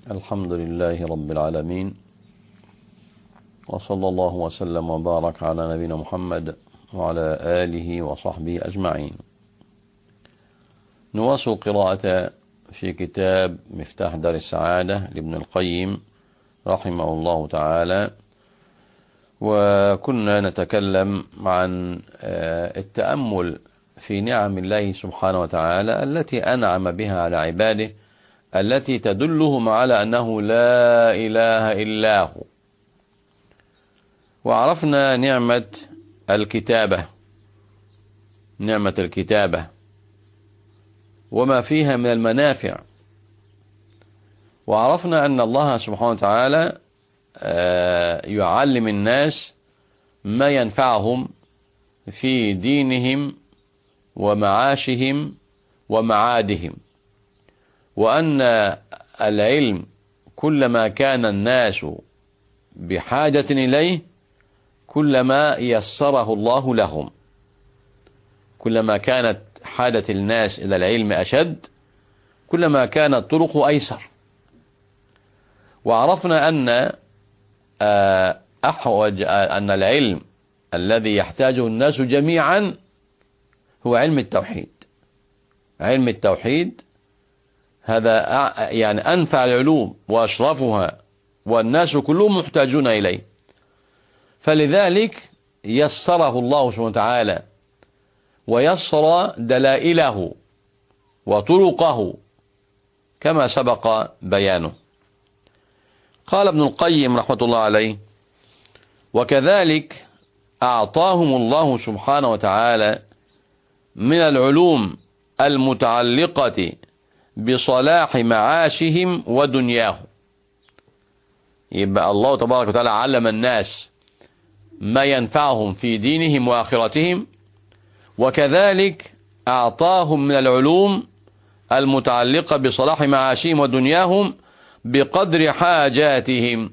الحمد لله رب العالمين وصلى الله وسلم وبارك على نبينا محمد وعلى آله وصحبه أجمعين نواصل قراءة في كتاب مفتاح دار السعادة لابن القيم رحمه الله تعالى وكنا نتكلم عن التأمل في نعم الله سبحانه وتعالى التي أنعم بها على عباده التي تدلهم على أنه لا إله إلا هو وعرفنا نعمة الكتابة نعمة الكتابة وما فيها من المنافع وعرفنا أن الله سبحانه وتعالى يعلم الناس ما ينفعهم في دينهم ومعاشهم ومعادهم وأن العلم كلما كان الناس بحاجة إليه كلما يسره الله لهم كلما كانت حاجة الناس إلى العلم أشد كلما كانت الطرق أيسر وعرفنا أن أحوج أن العلم الذي يحتاجه الناس جميعا هو علم التوحيد علم التوحيد هذا يعني أنفع العلوم وأشرفها والناس كلهم محتاجون إليه فلذلك يسره الله سبحانه وتعالى ويسر دلائله وطرقه كما سبق بيانه قال ابن القيم رحمة الله عليه وكذلك أعطاهم الله سبحانه وتعالى من العلوم المتعلقة بصلاح معاشهم ودنياهم يبقى الله تبارك وتعالى علم الناس ما ينفعهم في دينهم وآخرتهم وكذلك أعطاهم من العلوم المتعلقة بصلاح معاشهم ودنياهم بقدر حاجاتهم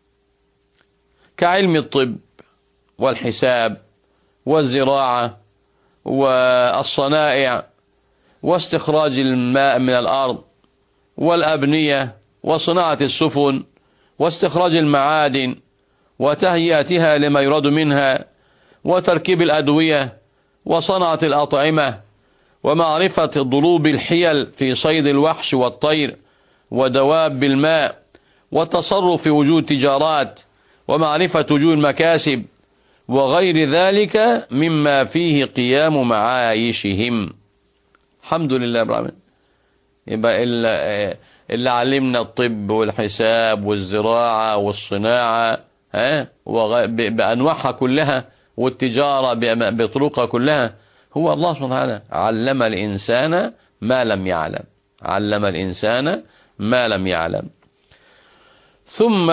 كعلم الطب والحساب والزراعة والصنائع واستخراج الماء من الأرض والأبنية وصناعة السفن واستخراج المعادن وتهيئتها لما يراد منها وتركيب الأدوية وصنعة الأطعمة ومعرفة ضروب الحيل في صيد الوحش والطير ودواب الماء والتصرف في وجود تجارات ومعرفة وجوه المكاسب وغير ذلك مما فيه قيام معايشهم الحمد لله رب العالمين يبقى اللي, اللي علمنا الطب والحساب والزراعة والصناعة ها بأنواعها كلها والتجارة بطرقها كلها هو الله سبحانه وتعالى علم الإنسان ما لم يعلم علم الإنسان ما لم يعلم ثم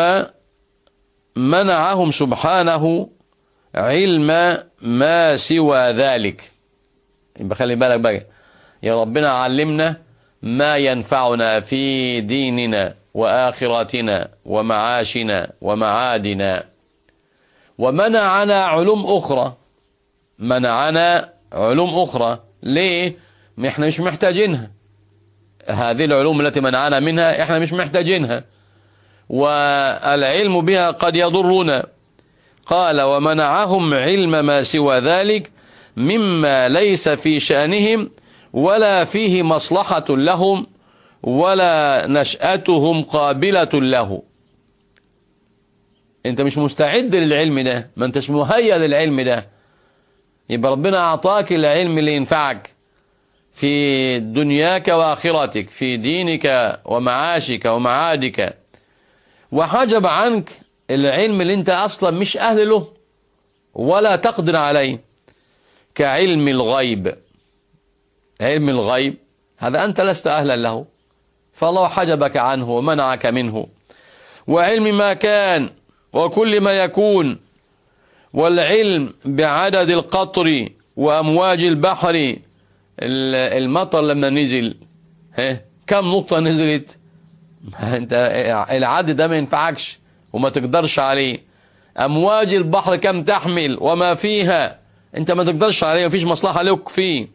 منعهم سبحانه علم ما سوى ذلك يبقى خلي بالك بقى يا ربنا علمنا ما ينفعنا في ديننا وآخرتنا ومعاشنا ومعادنا ومنعنا علوم أخرى منعنا علوم أخرى ليه احنا مش محتاجينها هذه العلوم التي منعنا منها احنا مش محتاجينها والعلم بها قد يضرنا قال ومنعهم علم ما سوى ذلك مما ليس في شأنهم ولا فيه مصلحة لهم ولا نشأتهم قابلة له انت مش مستعد للعلم ده ما انتش مهيأ للعلم ده يبقى ربنا اعطاك العلم اللي ينفعك في دنياك واخرتك في دينك ومعاشك ومعادك وحجب عنك العلم اللي انت اصلا مش اهل له ولا تقدر عليه كعلم الغيب علم الغيب هذا أنت لست أهلا له فالله حجبك عنه ومنعك منه وعلم ما كان وكل ما يكون والعلم بعدد القطر وأمواج البحر المطر لما نزل كم نقطة نزلت انت العدد ده ما ينفعكش وما تقدرش عليه أمواج البحر كم تحمل وما فيها انت ما تقدرش عليه مفيش مصلحة لك فيه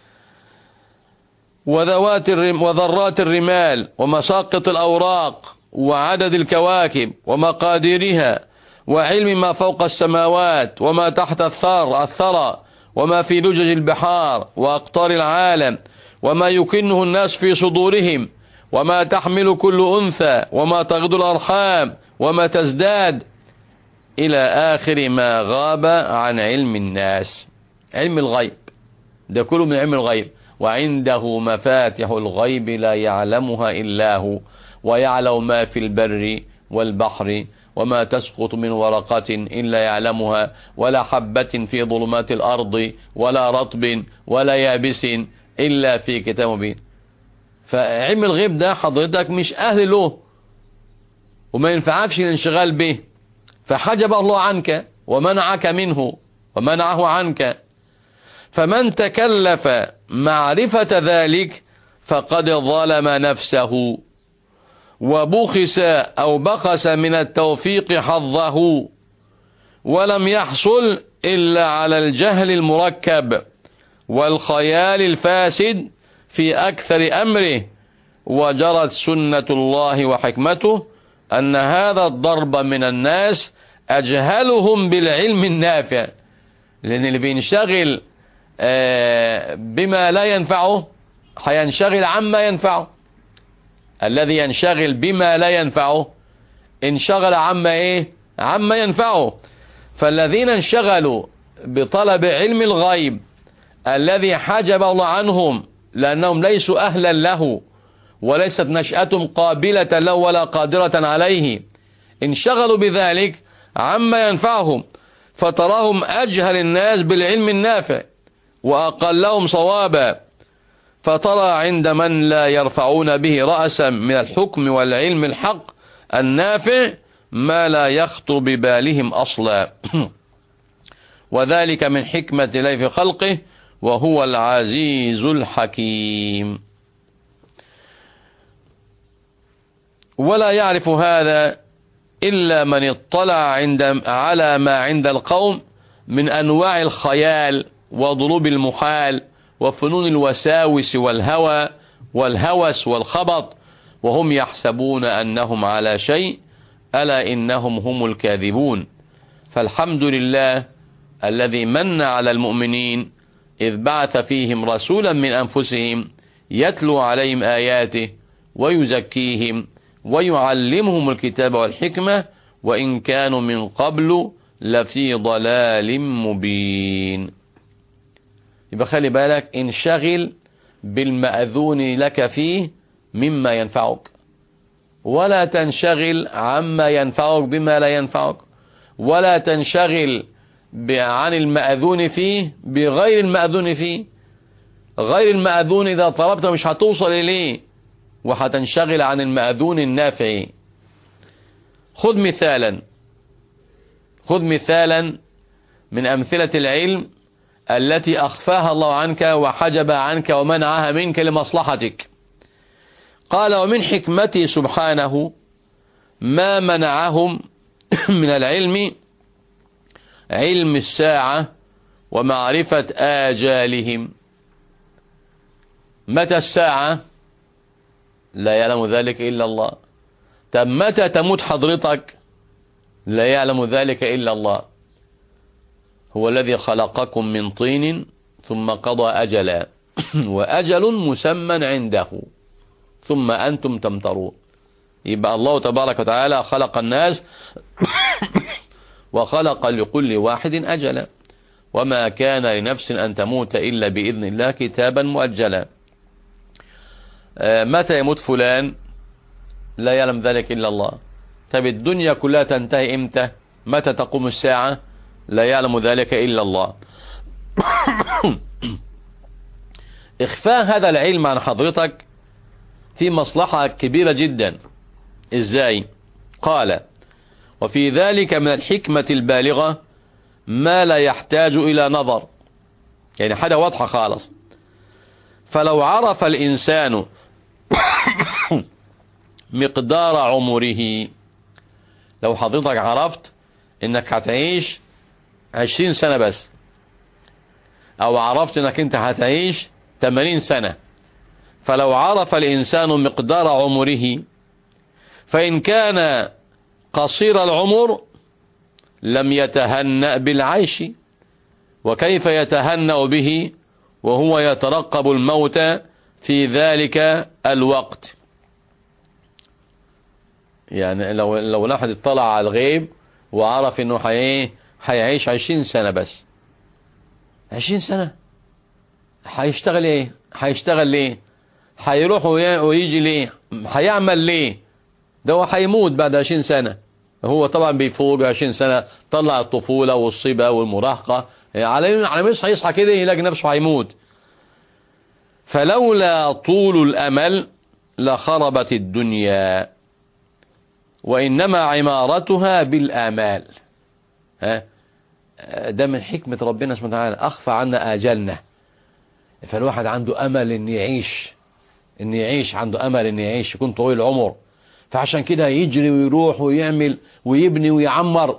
وذوات الرم وذرات الرمال ومساقط الأوراق وعدد الكواكب ومقاديرها وعلم ما فوق السماوات وما تحت الثر الثرى وما في لجج البحار وأقطار العالم وما يكنه الناس في صدورهم وما تحمل كل أنثى وما تغدو الأرحام وما تزداد إلى آخر ما غاب عن علم الناس علم الغيب ده كله من علم الغيب وعنده مفاتح الغيب لا يعلمها إلا هو ويعلم ما في البر والبحر وما تسقط من ورقة إلا يعلمها ولا حبة في ظلمات الأرض ولا رطب ولا يابس إلا في كتاب مبين فعلم الغيب ده حضرتك مش أهل له وما ينفعكش الانشغال به فحجب الله عنك ومنعك منه ومنعه عنك فمن تكلف معرفة ذلك فقد ظلم نفسه وبخس أو بخس من التوفيق حظه ولم يحصل إلا على الجهل المركب والخيال الفاسد في أكثر أمره وجرت سنة الله وحكمته أن هذا الضرب من الناس أجهلهم بالعلم النافع لأن اللي بينشغل بما لا ينفعه هينشغل عما ينفعه الذي ينشغل بما لا ينفعه انشغل عما ايه عما ينفعه فالذين انشغلوا بطلب علم الغيب الذي حجب الله عنهم لأنهم ليسوا أهلا له وليست نشأتهم قابلة له ولا قادرة عليه انشغلوا بذلك عما ينفعهم فتراهم أجهل الناس بالعلم النافع وأقلهم صوابا فترى عند من لا يرفعون به رأسا من الحكم والعلم الحق النافع ما لا يخطر ببالهم أصلا وذلك من حكمة الله في خلقه وهو العزيز الحكيم ولا يعرف هذا إلا من اطلع عند على ما عند القوم من أنواع الخيال وضروب المحال وفنون الوساوس والهوى والهوس والخبط وهم يحسبون أنهم على شيء ألا إنهم هم الكاذبون فالحمد لله الذي من على المؤمنين إذ بعث فيهم رسولا من أنفسهم يتلو عليهم آياته ويزكيهم ويعلمهم الكتاب والحكمة وإن كانوا من قبل لفي ضلال مبين يبقى خلي بالك انشغل بالمأذون لك فيه مما ينفعك ولا تنشغل عما ينفعك بما لا ينفعك ولا تنشغل عن المأذون فيه بغير المأذون فيه غير المأذون إذا طلبت مش هتوصل إليه وهتنشغل عن المأذون النافع خذ مثالا خذ مثالا من أمثلة العلم التي أخفاها الله عنك وحجب عنك ومنعها منك لمصلحتك قال ومن حكمته سبحانه ما منعهم من العلم علم الساعة ومعرفة آجالهم متى الساعة لا يعلم ذلك إلا الله طب متى تموت حضرتك لا يعلم ذلك إلا الله هو الذي خلقكم من طين ثم قضى أجلا وأجل مسمى عنده ثم أنتم تمترون يبقى الله تبارك وتعالى خلق الناس وخلق لكل واحد أجلا وما كان لنفس أن تموت إلا بإذن الله كتابا مؤجلا متى يموت فلان لا يعلم ذلك إلا الله طب الدنيا كلها تنتهي إمتى متى تقوم الساعة لا يعلم ذلك إلا الله إخفاء هذا العلم عن حضرتك في مصلحة كبيرة جدا إزاي قال وفي ذلك من الحكمة البالغة ما لا يحتاج إلى نظر يعني حاجة واضحة خالص فلو عرف الإنسان مقدار عمره لو حضرتك عرفت انك هتعيش عشرين سنة بس او عرفت انك انت هتعيش تمانين سنة فلو عرف الانسان مقدار عمره فإن كان قصير العمر لم يتهنأ بالعيش وكيف يتهنأ به وهو يترقب الموت في ذلك الوقت يعني لو لو واحد اطلع على الغيب وعرف انه حي هيعيش عشرين سنة بس عشرين سنة هيشتغل ايه هيشتغل ليه هيروح ويجي ليه هيعمل ليه ده هو هيموت بعد عشرين سنة هو طبعا بيفوق عشرين سنة طلع الطفولة والصبا والمراهقة على على مش هيصحى كده يلاقي نفسه هيموت فلولا طول الأمل لخربت الدنيا وإنما عمارتها بالآمال ها ده من حكمة ربنا سبحانه وتعالى أخفى عنا آجالنا فالواحد عنده أمل إن يعيش إن يعيش عنده أمل إن يعيش يكون طويل العمر فعشان كده يجري ويروح ويعمل ويبني ويعمر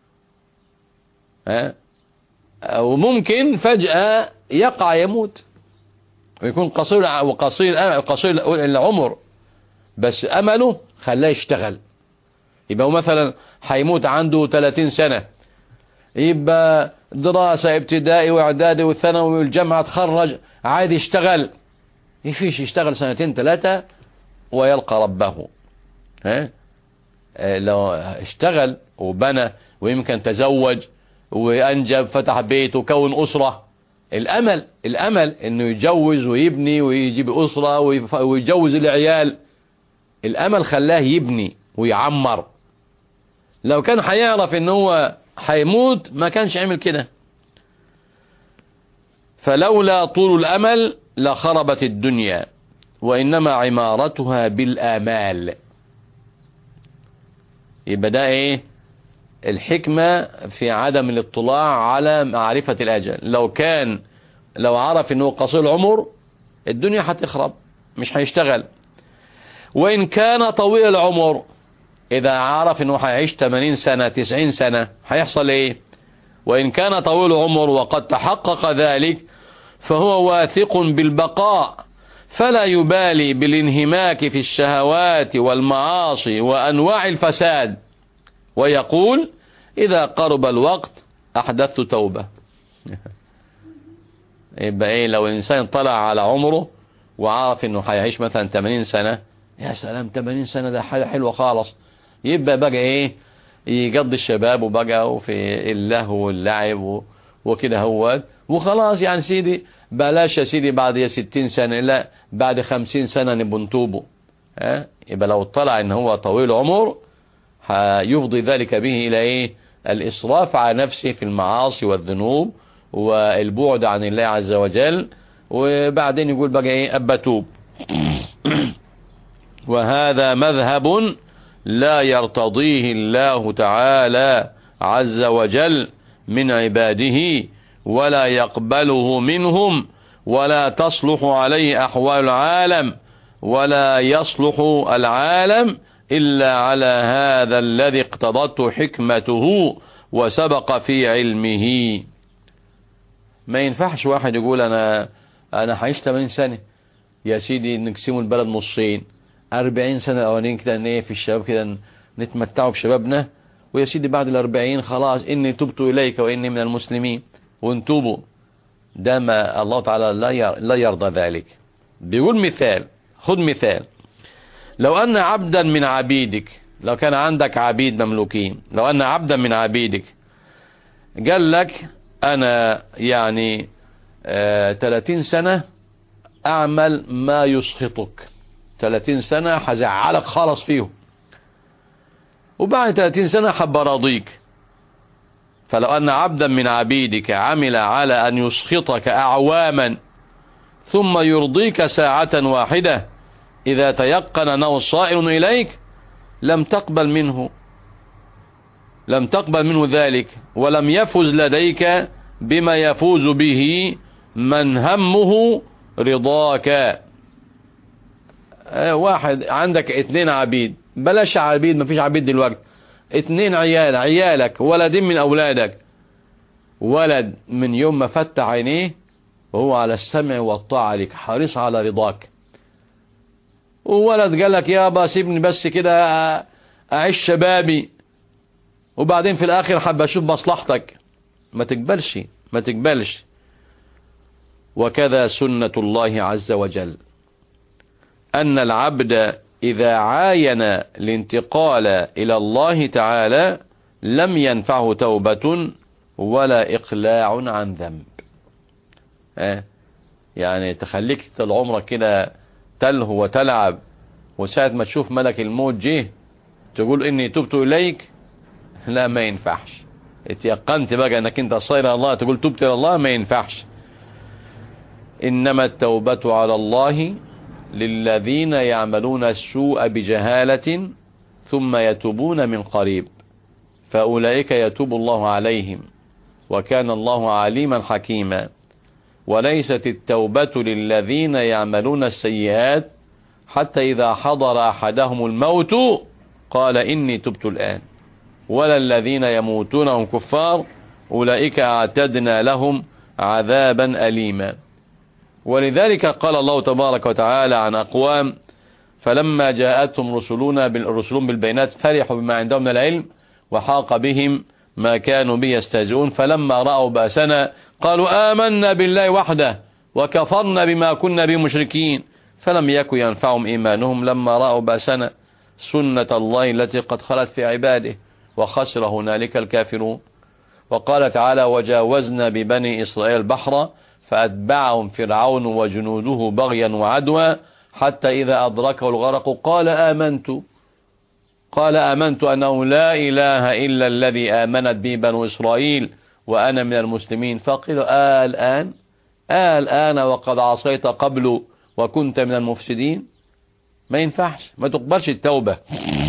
ها وممكن فجأة يقع يموت ويكون قصير وقصير قصير العمر بس أمله خلاه يشتغل يبقى مثلا هيموت عنده 30 سنة يبقى دراسة ابتدائي واعدادي والثانوي والجامعة تخرج عادي يشتغل يفيش يشتغل سنتين ثلاثة ويلقى ربه ها لو اشتغل وبنى ويمكن تزوج وانجب فتح بيت وكون اسرة الامل الامل انه يتجوز ويبني ويجيب اسرة ويجوز العيال الامل خلاه يبني ويعمر لو كان هيعرف ان هو هيموت ما كانش عمل كده فلولا طول الامل لخربت الدنيا وانما عمارتها بالامال يبقى ده ايه الحكمة في عدم الاطلاع على معرفة الاجل لو كان لو عرف انه قصير العمر الدنيا هتخرب مش هيشتغل وان كان طويل العمر اذا عرف انه هيعيش 80 سنة 90 سنة هيحصل ايه وان كان طويل العمر وقد تحقق ذلك فهو واثق بالبقاء فلا يبالي بالانهماك في الشهوات والمعاصي وانواع الفساد ويقول اذا قرب الوقت احدثت توبة يبقى ايه لو الانسان طلع على عمره وعرف انه هيعيش مثلا 80 سنة يا سلام 80 سنة ده حاجة حلوة خالص يبقى بقى ايه يقضي الشباب وبقى وفي اللهو واللعب وكده هو وخلاص يعني سيدي بلاش يا سيدي بعد يا 60 سنة لا بعد 50 سنة نبقى نتوبه ها يبقى لو اطلع ان هو طويل عمر هيفضي ذلك به الى ايه الاسراف على نفسه في المعاصي والذنوب والبعد عن الله عز وجل وبعدين يقول بقى ايه ابا توب وهذا مذهب لا يرتضيه الله تعالى عز وجل من عباده ولا يقبله منهم ولا تصلح عليه أحوال العالم ولا يصلح العالم إلا على هذا الذي اقتضته حكمته وسبق في علمه ما ينفعش واحد يقول أنا أنا هعيش 80 سنة يا سيدي نقسموا البلد نصين 40 سنة الأولين كده إن إيه في الشباب كده نتمتعوا بشبابنا ويا سيدي بعد الأربعين خلاص إني تبت إليك وإني من المسلمين وانتوبوا ده ما الله تعالى لا يرضى ذلك بيقول مثال خد مثال لو أن عبدا من عبيدك لو كان عندك عبيد مملوكين لو أن عبدا من عبيدك قال لك أنا يعني آه 30 سنة أعمل ما يسخطك 30 سنة هزعلك خالص فيهم وبعد 30 سنة حب راضيك فلو أن عبدا من عبيدك عمل على أن يسخطك أعواما ثم يرضيك ساعة واحدة إذا تيقن أنه صائر إليك لم تقبل منه لم تقبل منه ذلك ولم يفز لديك بما يفوز به من همه رضاك واحد عندك اتنين عبيد بلاش عبيد مفيش عبيد دلوقتي اتنين عيال عيالك ولدين من اولادك ولد من يوم ما فتح عينيه وهو على السمع والطاعة لك حريص على رضاك وولد قال لك يابا سيبني بس كده اعيش شبابي وبعدين في الاخر حب اشوف مصلحتك ما تقبلش ما تقبلش وكذا سنة الله عز وجل أن العبد إذا عاين الانتقال إلى الله تعالى لم ينفعه توبة ولا إقلاع عن ذنب اه يعني تخليك طول عمرك كده تلهو وتلعب وساعة ما تشوف ملك الموت جه تقول إني تبت إليك لا ما ينفعش اتيقنت بقى انك انت صاير الله تقول تبت الى الله ما ينفعش انما التوبة على الله للذين يعملون السوء بجهالة ثم يتوبون من قريب فأولئك يتوب الله عليهم وكان الله عليما حكيما وليست التوبة للذين يعملون السيئات حتى إذا حضر أحدهم الموت قال إني تبت الآن ولا الذين يموتون هم كفار أولئك اعتدنا لهم عذابا أليما ولذلك قال الله تبارك وتعالى عن أقوام فلما جاءتهم رسلنا بالرسلون بالبينات فرحوا بما عندهم من العلم وحاق بهم ما كانوا به يستهزئون فلما رأوا بأسنا قالوا آمنا بالله وحده وكفرنا بما كنا به مشركين فلم يكن ينفعهم إيمانهم لما رأوا بأسنا سنة الله التي قد خلت في عباده وخسر هنالك الكافرون وقال تعالى وجاوزنا ببني إسرائيل البحر فأتبعهم فرعون وجنوده بغيا وعدوى حتى إذا أدركه الغرق قال آمنت قال آمنت أنه لا إله إلا الذي آمنت به بنو إسرائيل وأنا من المسلمين فقيل آه الآن آه الآن وقد عصيت قبل وكنت من المفسدين ما ينفعش ما تقبلش التوبة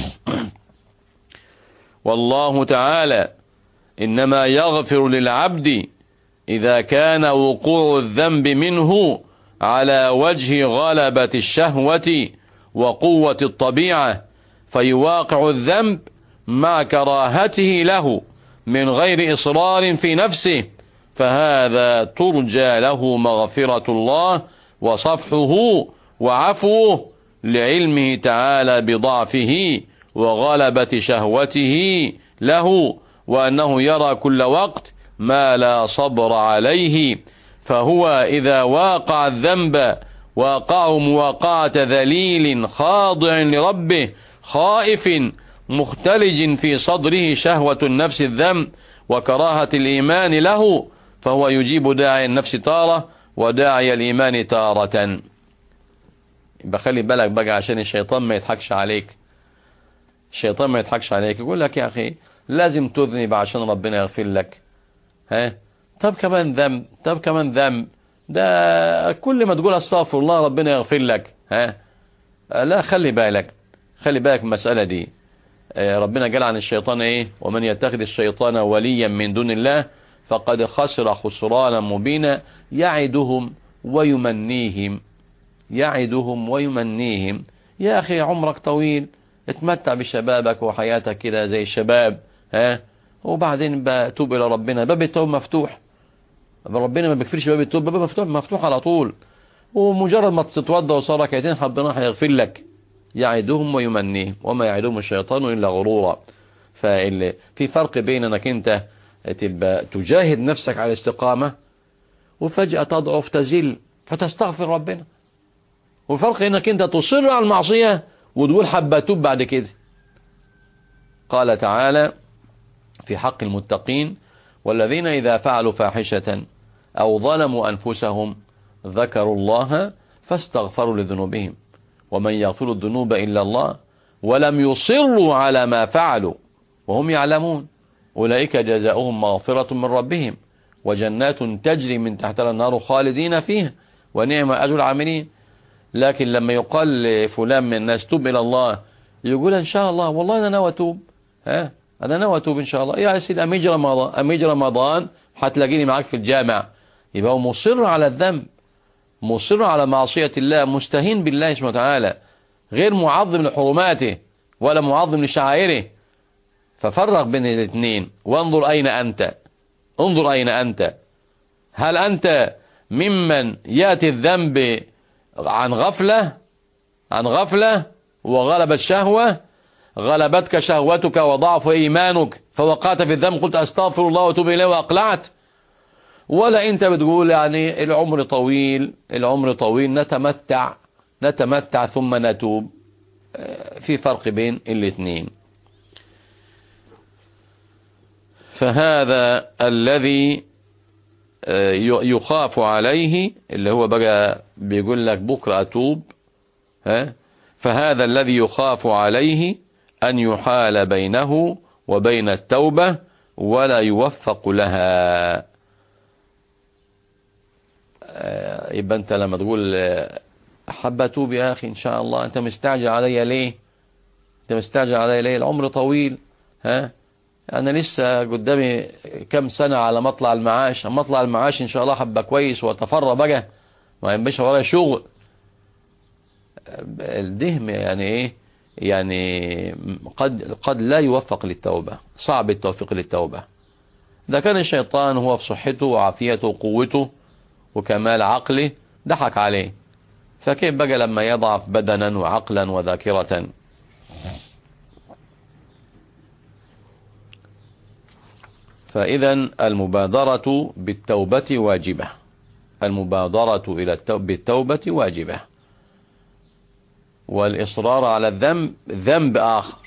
والله تعالى إنما يغفر للعبد إذا كان وقوع الذنب منه على وجه غلبة الشهوة وقوة الطبيعة فيواقع الذنب مع كراهته له من غير إصرار في نفسه فهذا ترجى له مغفرة الله وصفحه وعفوه لعلمه تعالى بضعفه وغلبة شهوته له وأنه يرى كل وقت ما لا صبر عليه فهو إذا واقع الذنب واقعه مواقعة ذليل خاضع لربه خائف مختلج في صدره شهوة النفس الذنب وكراهة الإيمان له فهو يجيب داعي النفس تارة وداعي الإيمان تارة بخلي بالك بقى عشان الشيطان ما يضحكش عليك الشيطان ما يضحكش عليك يقول لك يا أخي لازم تذنب عشان ربنا يغفر لك ها طب كمان ذنب طب كمان ذنب ده كل ما تقول استغفر الله ربنا يغفر لك ها لا خلي بالك خلي بالك من المسألة دي ربنا قال عن الشيطان ايه ومن يتخذ الشيطان وليا من دون الله فقد خسر خسرانا مبينا يعدهم ويمنيهم يعدهم ويمنيهم يا اخي عمرك طويل اتمتع بشبابك وحياتك كده زي الشباب ها وبعدين بتوب الى ربنا باب التوب مفتوح ربنا ما بيغفرش باب التوب باب مفتوح مفتوح على طول ومجرد ما تتوضى وصار ركعتين ربنا هيغفر لك يعدهم ويمنيهم وما يعدهم الشيطان الا غرورا فال في فرق بين انك انت تبقى تجاهد نفسك على الاستقامة وفجأة تضعف تزل فتستغفر ربنا وفرق انك انت تصر على المعصية وتقول حبة توب بعد كده قال تعالى في حق المتقين والذين إذا فعلوا فاحشة أو ظلموا أنفسهم ذكروا الله فاستغفروا لذنوبهم ومن يغفر الذنوب إلا الله ولم يصروا على ما فعلوا وهم يعلمون أولئك جزاؤهم مغفرة من ربهم وجنات تجري من تحتها النار خالدين فيها ونعم أجر العاملين لكن لما يقال لفلان من الناس توب إلى الله يقول إن شاء الله والله أنا ناوي أتوب ها أنا ناوي أتوب إن شاء الله يا سيدي أميج رمضان أميج رمضان هتلاقيني معاك في الجامع يبقى هو مصر على الذنب مصر على معصية الله مستهين بالله سبحانه وتعالى غير معظم لحرماته ولا معظم لشعائره ففرق بين الاثنين وانظر أين أنت انظر أين أنت هل أنت ممن يأتي الذنب عن غفلة عن غفلة وغلبت شهوة غلبتك شهوتك وضعف إيمانك فوقعت في الذنب قلت أستغفر الله وتوب إليه وأقلعت ولا أنت بتقول يعني العمر طويل العمر طويل نتمتع نتمتع ثم نتوب في فرق بين الاثنين فهذا الذي يخاف عليه اللي هو بقى بيقول لك بكرة أتوب ها فهذا الذي يخاف عليه أن يحال بينه وبين التوبة ولا يوفق لها يبقى أنت لما تقول حب أتوب يا أخي إن شاء الله أنت مستعجل علي ليه أنت مستعجل علي ليه العمر طويل ها أنا لسه قدامي كم سنة على مطلع المعاش اما اطلع المعاش إن شاء الله حبة كويس واتفرى بقى ما ينبش ورايا شغل الدهم يعني ايه يعني قد قد لا يوفق للتوبة صعب التوفيق للتوبة ده كان الشيطان هو في صحته وعافيته وقوته وكمال عقله ضحك عليه فكيف بقى لما يضعف بدنا وعقلا وذاكرة فإذا المبادرة بالتوبة واجبة المبادرة إلى التوبة بالتوبة واجبة والإصرار على الذنب ذنب آخر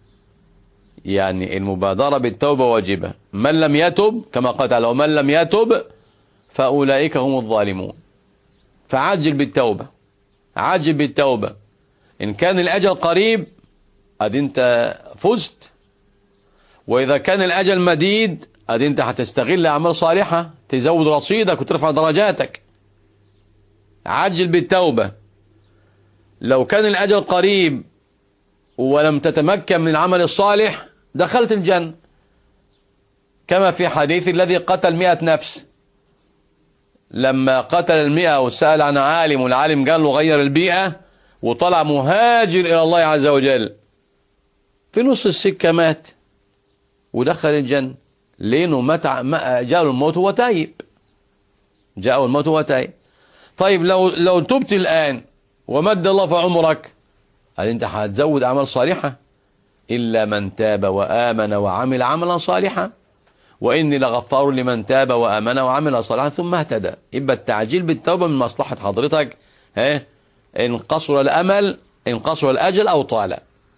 يعني المبادرة بالتوبة واجبة من لم يتب كما قال تعالى ومن لم يتب فأولئك هم الظالمون فعجل بالتوبة عجل بالتوبة إن كان الأجل قريب أدي أنت فزت وإذا كان الأجل مديد أدي أنت هتستغل أعمال صالحة تزود رصيدك وترفع درجاتك عجل بالتوبة لو كان الأجل قريب ولم تتمكن من العمل الصالح دخلت الجنة كما في حديث الذي قتل مئة نفس لما قتل المئة وسأل عن عالم والعالم قال له غير البيئة وطلع مهاجر إلى الله عز وجل في نص السكة مات ودخل الجنة لأنه مات جاء الموت وهو تايب جاء الموت وهو تايب طيب لو لو تبت الآن ومد الله في عمرك هل انت هتزود اعمال صالحة الا من تاب وامن وعمل عملا صالحا واني لغفار لمن تاب وامن وعمل صالحا ثم اهتدى يبقى التعجيل بالتوبة من مصلحة حضرتك ها ان قصر الامل ان قصر الاجل او طال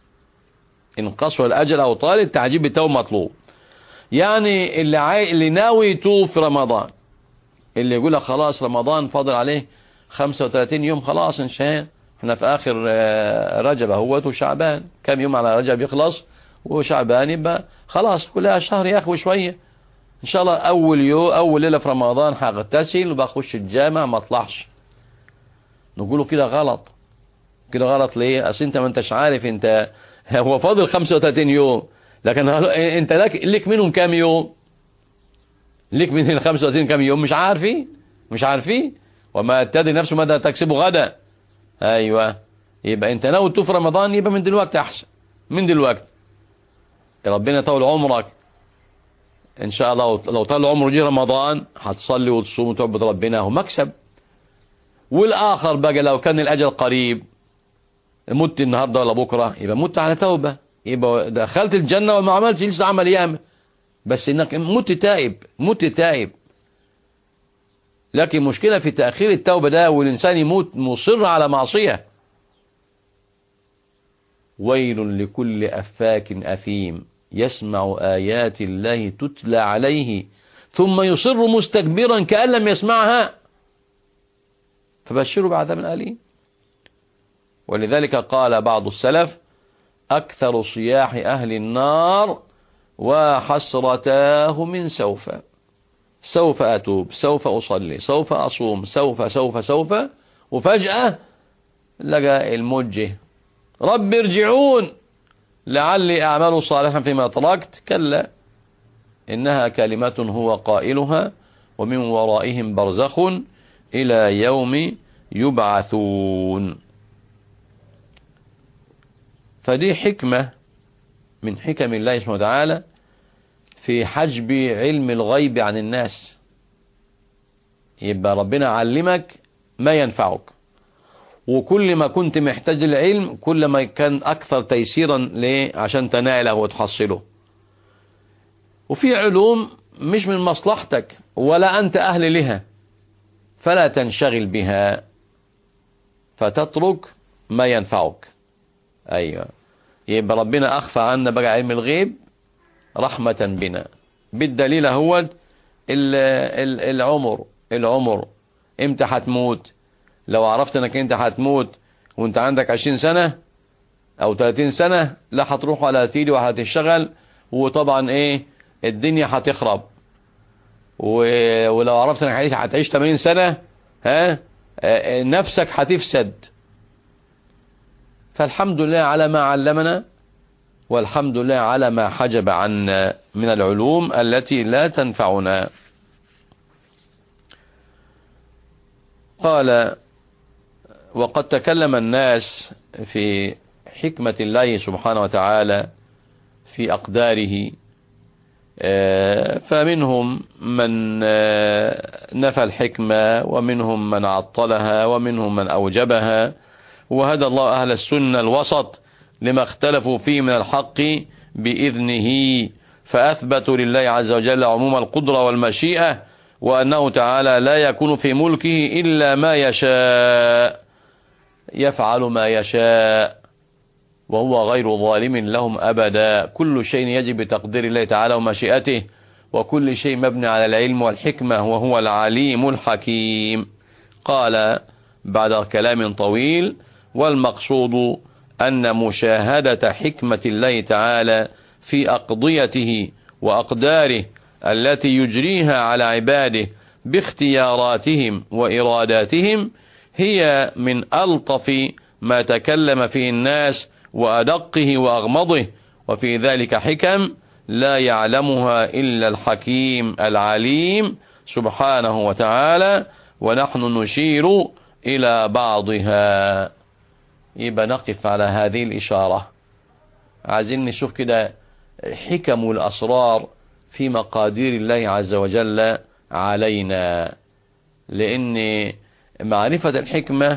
ان قصر الاجل او طال التعجيل بالتوبة مطلوب يعني اللي عاي... اللي ناوي يتوب في رمضان اللي يقول لك خلاص رمضان فاضل عليه 35 يوم خلاص انشهينا احنا في اخر رجب اهوت وشعبان كم يوم على رجب يخلص وشعبان يبقى خلاص كلها شهر يا اخي شويه ان شاء الله اول يوم اول ليله في رمضان هغتسل وبخش الجامع ما اطلعش نقوله كده غلط كده غلط ليه اصل انت ما انتش عارف انت هو فاضل 35 يوم لكن انت لك لك منهم كام يوم لك من ال 35 كام يوم مش عارفين مش عارفين وما تدري نفسه ماذا تكسب غدا ايوه يبقى انت ناوي تشوف رمضان يبقى من دلوقتي احسن من دلوقتي ربنا يطول عمرك ان شاء الله لو طال عمره جه رمضان هتصلي وتصوم وتعبد ربنا هو مكسب والاخر بقى لو كان الاجل قريب مت النهارده ولا بكره يبقى مت على توبه يبقى دخلت الجنه وما عملتش لسه عمل ياما بس انك مت تائب مت تائب لكن مشكلة في تأخير التوبة ده والإنسان يموت مصر على معصية ويل لكل أفاك أثيم يسمع آيات الله تتلى عليه ثم يصر مستكبرا كأن لم يسمعها فبشروا بعذاب أليم ولذلك قال بعض السلف أكثر صياح أهل النار وحسرتاه من سوف سوف أتوب سوف أصلي سوف أصوم سوف سوف سوف وفجأة لقى الموجه رب ارجعون لعلي أعمل صالحا فيما تركت كلا إنها كلمة هو قائلها ومن ورائهم برزخ إلى يوم يبعثون فدي حكمة من حكم الله سبحانه وتعالى في حجب علم الغيب عن الناس يبقى ربنا علمك ما ينفعك وكل ما كنت محتاج للعلم كل ما كان أكثر تيسيرا ليه عشان تناله وتحصله وفي علوم مش من مصلحتك ولا أنت أهل لها فلا تنشغل بها فتترك ما ينفعك أيوة يبقى ربنا أخفى عنا بقى علم الغيب رحمة بنا بالدليل هو العمر العمر امتى هتموت لو عرفت انك انت هتموت وانت عندك عشرين سنة او تلاتين سنة لا هتروح ولا هتيجي وهتشتغل وطبعا ايه الدنيا هتخرب ولو عرفت انك هتعيش 80 سنة ها نفسك هتفسد فالحمد لله على ما علمنا والحمد لله على ما حجب عنا من العلوم التي لا تنفعنا قال وقد تكلم الناس في حكمة الله سبحانه وتعالى في أقداره فمنهم من نفى الحكمة ومنهم من عطلها ومنهم من أوجبها وهدى الله أهل السنة الوسط لما اختلفوا فيه من الحق بإذنه فأثبتوا لله عز وجل عموم القدرة والمشيئة وأنه تعالى لا يكون في ملكه إلا ما يشاء يفعل ما يشاء وهو غير ظالم لهم أبدا كل شيء يجب بتقدير الله تعالى ومشيئته وكل شيء مبني على العلم والحكمة وهو العليم الحكيم قال بعد كلام طويل والمقصود أن مشاهدة حكمة الله تعالى في أقضيته وأقداره التي يجريها على عباده باختياراتهم وإراداتهم هي من ألطف ما تكلم فيه الناس وأدقه وأغمضه وفي ذلك حكم لا يعلمها إلا الحكيم العليم سبحانه وتعالى ونحن نشير إلى بعضها يبقى نقف على هذه الإشارة عايزين نشوف كده حكم الأسرار في مقادير الله عز وجل علينا لأن معرفة الحكمة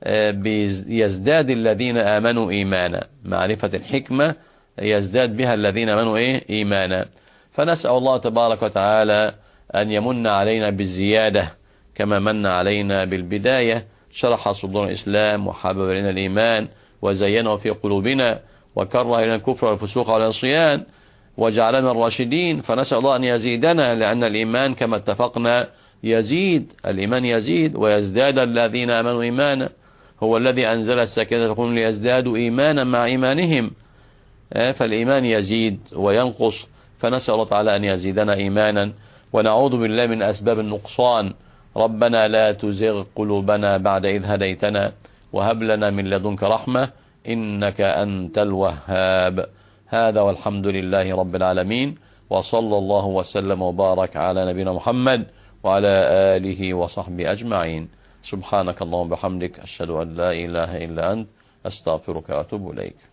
يزداد الذين آمنوا إيمانا معرفة الحكمة يزداد بها الذين آمنوا إيه إيمانا فنسأل الله تبارك وتعالى أن يمن علينا بالزيادة كما من علينا بالبداية شرح صدور الإسلام وحبب لنا الإيمان وزينه في قلوبنا وكره إلى الكفر والفسوق والعصيان وجعلنا الراشدين فنسأل الله أن يزيدنا لأن الإيمان كما اتفقنا يزيد الإيمان يزيد ويزداد الذين آمنوا إيمانا هو الذي أنزل السكينة تقول ليزدادوا إيمانا مع إيمانهم فالإيمان يزيد وينقص فنسأل الله تعالى أن يزيدنا إيمانا ونعوذ بالله من أسباب النقصان ربنا لا تزغ قلوبنا بعد إذ هديتنا وهب لنا من لدنك رحمة إنك أنت الوهاب هذا والحمد لله رب العالمين وصلى الله وسلم وبارك على نبينا محمد وعلى آله وصحبه أجمعين سبحانك اللهم وبحمدك أشهد أن لا إله إلا أنت أستغفرك وأتوب إليك